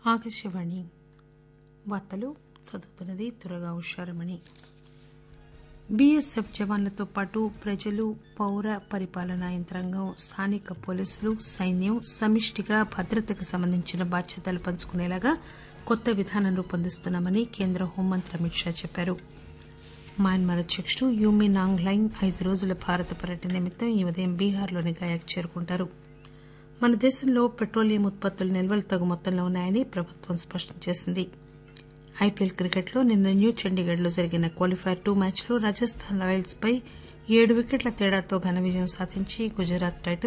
ఆకాశవాణి వార్తలు చదువుతున్నది తురగా ఉషారమణి బీఎస్ఎఫ్ జవాన్లతో పాటు ప్రజలు పౌర పరిపాలనా యంత్రాంగం స్థానిక పోలీసులు సైన్యం సమిష్టిగా భద్రతకు సంబంధించిన బాధ్యతలు పంచుకునేలాగా కొత్త విధానం రూపొందిస్తున్నామని కేంద్ర హోంమంత్రి అమిత్ షా చెప్పారు మయన్మార్ అధ్యకుడు యూమి నాంగ్ లైంగ్ ఐదు రోజుల భారత పర్యటన నిమిత్తం ఈ ఉదయం బీహార్లోని గయాకు చేరుకుంటారు మన దేశంలో పెట్రోలియం ఉత్పత్తుల నిల్వలు తగు మొత్తంలో ఉన్నాయని ప్రభుత్వం స్పష్టం చేసింది ఐపీఎల్ క్రికెట్లో నిన్న న్యూ చండీగఢ్లో జరిగిన క్వాలిఫైర్ టూ మ్యాచ్లో రాజస్థాన్ రాయల్స్ పై ఏడు వికెట్ల తేడాతో ఘన విజయం సాధించి గుజరాత్ టైటన్స్